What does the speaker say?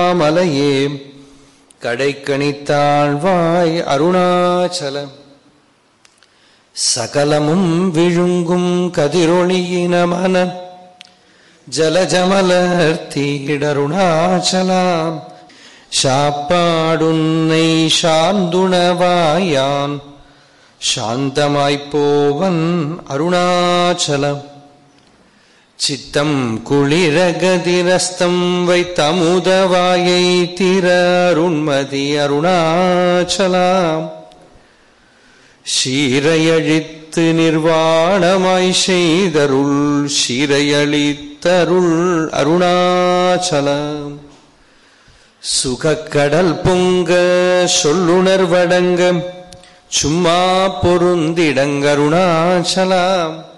மலையே கடைக்கணித்தாழ்வாய் அருணாச்சலம் சகலமும் விழுங்கும் கதிரொளியினமன ஜலஜமலர்த்தீடருணாச்சலாம் சாப்பாடுன்னை சாந்துணவாயான் சாந்தமாய்ப்போவன் அருணாச்சலம் சித்தம் குளிரகதிரஸ்தம் வைத்தமுதவாயை திற அருண்மதி அருணாச்சலாம் சீரையழித்து நிர்வாணமாய் செய்தருள் சீரையழித்தருள் அருணாச்சலம் சுகக்கடல் பொங்க சொல்லுணர்வடங்க சும்மா பொருந்திடங்கருணாச்சலாம்